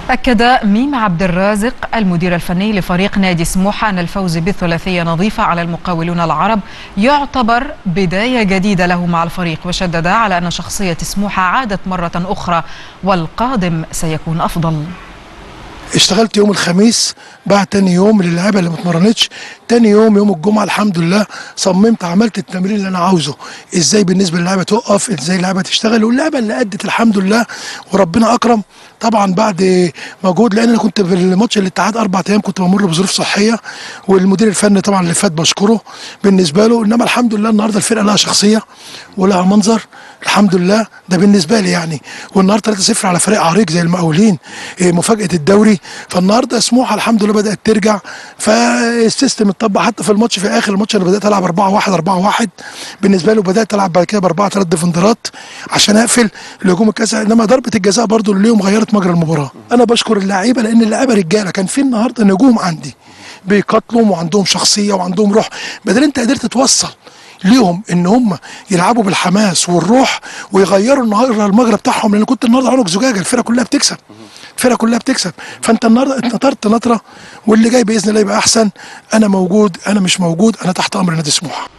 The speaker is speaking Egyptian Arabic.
أكد ميم عبد الرازق المدير الفني لفريق نادي سموحة أن الفوز بالثلاثية نظيفة على المقاولون العرب يعتبر بداية جديدة له مع الفريق وشدد على أن شخصية سموحة عادت مرة أخرى والقادم سيكون أفضل اشتغلت يوم الخميس بعد تاني يوم للعيبه اللي ما اتمرنتش تاني يوم يوم الجمعه الحمد لله صممت عملت التمرين اللي انا عاوزه ازاي بالنسبه للعيبه تقف ازاي اللعيبه تشتغل واللعبه اللي ادت الحمد لله وربنا اكرم طبعا بعد مجهود لان انا كنت في الماتش الاتحاد اربع ايام كنت بمر بظروف صحيه والمدير الفني طبعا اللي فات بشكره بالنسبه له انما الحمد لله النهارده الفرقه لها شخصيه ولها منظر الحمد لله ده بالنسبه لي يعني والنهارده 3-0 على فريق عريق زي المقاولين إيه، مفاجاه الدوري فالنهارده سموحه الحمد لله بدات ترجع فالسيستم اتطبق حتى في الماتش في اخر الماتش انا بدات العب 4 1 4 1 بالنسبه له بدات العب بعد كده ب 4 3 ديفندرات عشان اقفل الهجوم الكاسح انما ضربه الجزاء برضو اللي اليوم غيرت مجرى المباراه انا بشكر اللعيبه لان اللعيبه رجاله كان في النهارده نجوم عندي بيقاتلوا وعندهم شخصيه وعندهم روح بدل انت قدرت توصل ليهم ان هم يلعبوا بالحماس والروح ويغيروا النهارده المجرى بتاعهم لان كنت النهارده عنق زجاجه الفرقه كلها بتكسب الفرقه كلها بتكسب فانت النهارده اتنطرت نطره واللي جاي باذن الله يبقى احسن انا موجود انا مش موجود انا تحت امر نادي سموحه